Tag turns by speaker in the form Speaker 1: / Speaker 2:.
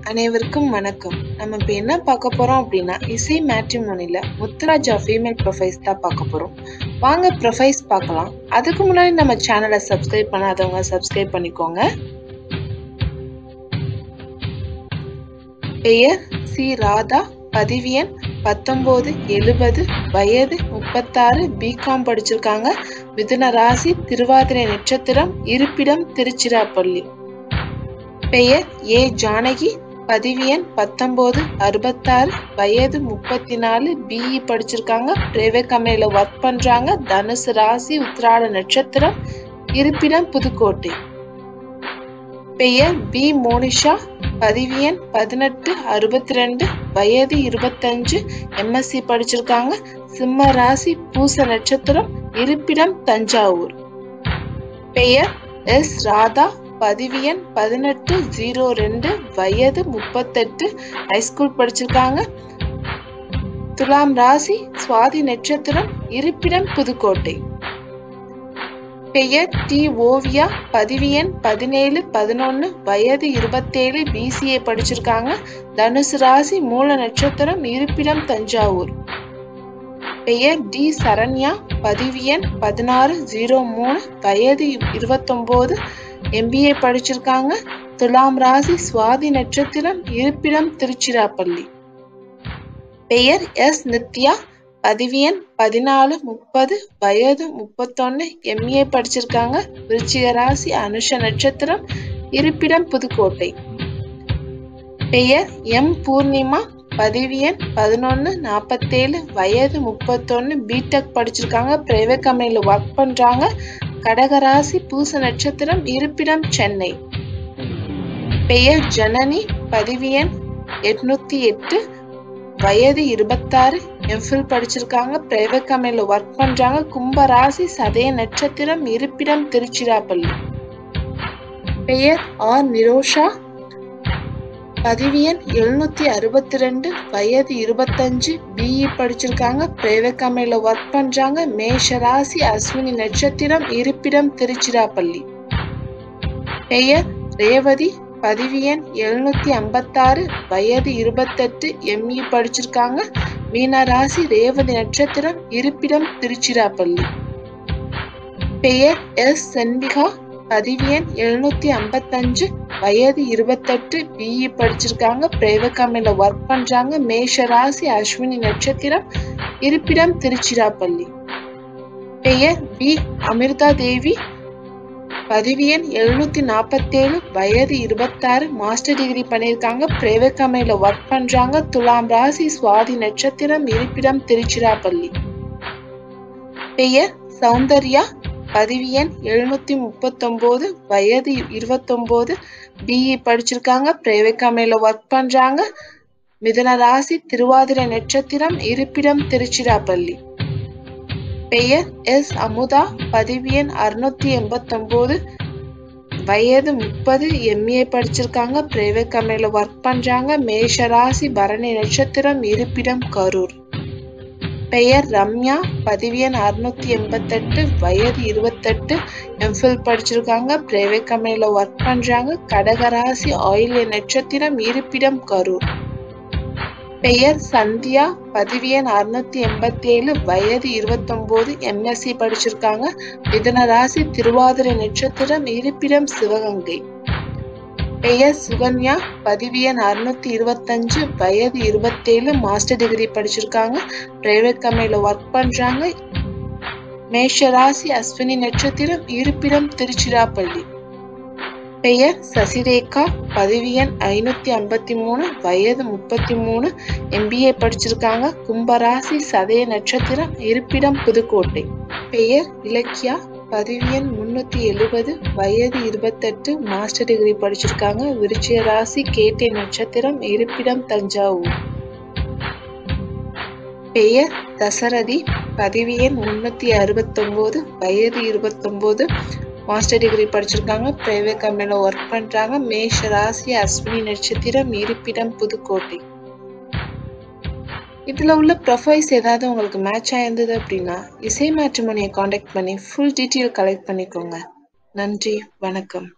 Speaker 1: அனைவருக்கும் வணக்கம் நம்ம இப்போ என்ன பார்க்க போறோம் அப்படின்னா இசை மேட்ரிமோனில முத்துராஜா ஃபீமேல் ப்ரொஃபைல்ஸ் தான் பார்க்க போறோம் வாங்க ப்ரொஃபைல்ஸ் பார்க்கலாம் அதுக்கு முன்னாடி நம்ம சேனலை சப்ஸ்கிரைப் பண்ணாதவங்க சப்ஸ்கிரைப் பண்ணிக்கோங்க பெயர் சி ராதா பதிவு எண் பத்தொம்போது எழுபது வயது முப்பத்தாறு பிகாம் படிச்சிருக்காங்க மிதுன ராசி திருவாதிரை நட்சத்திரம் இருப்பிடம் திருச்சிராப்பள்ளி பெயர் ஏ ஜானகி பதிவு எண் பத்தொம்போது அறுபத்தாறு வயது முப்பத்தி நாலு பிஇ படிச்சிருக்காங்க பிரைவேட் கம்பெனியில் ஒர்க் பண்றாங்க தனுசு ராசி உத்திராட நட்சத்திரம் இருப்பிடம் புதுக்கோட்டை பெயர் பி மோனிஷா பதிவு எண் பதினெட்டு அறுபத்தி ரெண்டு வயது இருபத்தஞ்சு எம்எஸ்சி படிச்சிருக்காங்க சிம்ம ராசி பூச நட்சத்திரம் இருப்பிடம் தஞ்சாவூர் பெயர் எஸ் ராதா பதிவு எண் பதினெட்டு ஜீரோ ரெண்டு வயது முப்பத்தெட்டு ஹைஸ்கூல் படிச்சிருக்காங்க துலாம் ராசி சுவாதி நட்சத்திரம் இருப்பிடம் புதுக்கோட்டை பெயர் டி ஓவியா பதிவு எண் பதினேழு பதினொன்னு வயது இருபத்தேழு பிசிஏ படிச்சிருக்காங்க தனுசு ராசி மூல நட்சத்திரம் இருப்பிடம் தஞ்சாவூர் பெயர் டி சரண்யா பதிவு எண் பதினாறு ஜீரோ மூணு வயது இருபத்தொம்போது எம்பிஏ படிச்சிருக்காங்க துலாம் ராசி சுவாதி நட்சத்திரம் இருப்பிடம் திருச்சிராப்பள்ளி பெயர் எஸ் நித்யா பதிவு எண் பதினாலு முப்பது வயது முப்பத்தொன்னு எம்ஏ படிச்சிருக்காங்க விருச்சிக ராசி அனுஷ நட்சத்திரம் இருப்பிடம் புதுக்கோட்டை பெயர் எம் பூர்ணிமா பதிவு எண் பதினொன்று நாற்பத்தேழு வயது முப்பத்தொன்று பிடெக் படிச்சிருக்காங்க பிரைவேட் கம்பெனியில் ஒர்க் பண்ணுறாங்க கடகராசி பூச நட்சத்திரம் இருப்பிடம் சென்னை பெயர் ஜனனி பதிவு எண் எட்நூத்தி எட்டு வயது இருபத்தாறு எம்ஃபில் படிச்சிருக்காங்க பிரைவேட் கம்பெனியில் ஒர்க் பண்றாங்க கும்பராசி சதய நட்சத்திரம் இருப்பிடம் திருச்சிராப்பள்ளி பெயர் ஆர் நிரோஷா பதிவு எண் எழுநூத்தி அறுபத்தி ரெண்டு வயது இருபத்தஞ்சு பிஇ படிச்சிருக்காங்க பிரைவேட் கம்பெனியில் ஒர்க் பண்றாங்க மேஷ ராசி அஸ்வினி நட்சத்திரம் இருப்பிடம் திருச்சிராப்பள்ளி பெயர் ரேவதி பதிவு எண் எழுநூத்தி ஐம்பத்தாறு வயது இருபத்தெட்டு எம்இ படிச்சிருக்காங்க மீன ராசி ரேவதி நட்சத்திரம் இருப்பிடம் திருச்சிராப்பள்ளி பெயர் எஸ் சென்விகா பதிவு எண் எழுநூத்தி ஐம்பத்தஞ்சு வயது இருபத்தெட்டு பிஇ படிச்சிருக்காங்க பிரைவேட் கம்பெனியில் ஒர்க் பண்றாங்க மேஷ ராசி அஸ்வினி நட்சத்திரம் இருப்பிடம் திருச்சிராப்பள்ளி பெயர் பி அமிர்தா தேவி பதிவு எண் எழுநூத்தி நாற்பத்தேழு வயது இருபத்தாறு மாஸ்டர் டிகிரி பண்ணியிருக்காங்க பிரைவேட் கம்பெனியில் ஒர்க் பண்றாங்க துலாம் ராசி சுவாதி நட்சத்திரம் இருப்பிடம் திருச்சிராப்பள்ளி பெயர் சௌந்தர்யா பதிவு எண் எழுநூத்தி முப்பத்தொம்போது வயது இருபத்தொம்போது பிஇ படிச்சிருக்காங்க பிரைவேட் கம்பெனியில் ஒர்க் பண்றாங்க மிதன ராசி திருவாதிரை நட்சத்திரம் இருப்பிடம் திருச்சிராப்பள்ளி பெயர் எஸ் அமுதா பதிவு எண் அறுநூத்தி எண்பத்தொம்போது வயது முப்பது எம்ஏ படிச்சிருக்காங்க பிரைவேட் கம்பெனியில் ஒர்க் பண்றாங்க மேஷ ராசி பரணி நட்சத்திரம் இருப்பிடம் கரூர் பெயர் ரம்யா பதிவு எண் அறுநூத்தி எண்பத்தெட்டு வயது இருபத்தெட்டு எம்ஃபில் படிச்சிருக்காங்க பிரைவேட் கம்பெனியில் ஒர்க் பண்றாங்க கடகராசி ஆயில் நட்சத்திரம் இருப்பிடம் கரூர் பெயர் சந்தியா பதிவு எண் அறுநூத்தி எண்பத்தி ஏழு வயது இருபத்தொன்பது எம்எஸ்சி படிச்சிருக்காங்க மிதன ராசி திருவாதிரை நட்சத்திரம் இருப்பிடம் சிவகங்கை பெயர் சுகன்யா பதிவு எண் அறுநூத்தி இருபத்தஞ்சு வயது இருபத்தேழு மாஸ்டர் டிகிரி படிச்சிருக்காங்க பிரைவேட் கம்பெனியில் ஒர்க் பண்றாங்க மேஷ ராசி அஸ்வினி நட்சத்திரம் இருப்பிடம் திருச்சிராப்பள்ளி பெயர் சசிரேகா பதிவு எண் ஐநூத்தி ஐம்பத்தி மூணு வயது முப்பத்தி மூணு எம்பிஏ படிச்சிருக்காங்க கும்பராசி சதய நட்சத்திரம் இருப்பிடம் புதுக்கோட்டை பெயர் இலக்கியா பதிவு எண் முன்னூத்தி எழுபது வயது இருபத்தெட்டு மாஸ்டர் டிகிரி படிச்சிருக்காங்க விருச்சிக ராசி கேட்டை நட்சத்திரம் இருப்பிடம் தஞ்சாவூர் பெயர் தசரதி பதிவு எண் முன்னூத்தி அறுபத்தொம்போது வயது இருபத்தொம்போது மாஸ்டர் டிகிரி படிச்சிருக்காங்க பிரைவேட் கம்பெனியில் ஒர்க் பண்றாங்க மேஷ ராசி அஸ்வினி நட்சத்திரம் இருப்பிடம் புதுக்கோட்டை இதுல உள்ள ப்ரொஃபைல்ஸ் ஏதாவது உங்களுக்கு மேட்ச் ஆயிருந்தது அப்படின்னா இசை மேட்ரிமோனியை காண்டாக்ட் பண்ணி ஃபுல் டீட்டெயில் கலெக்ட் பண்ணிக்கோங்க நன்றி வணக்கம்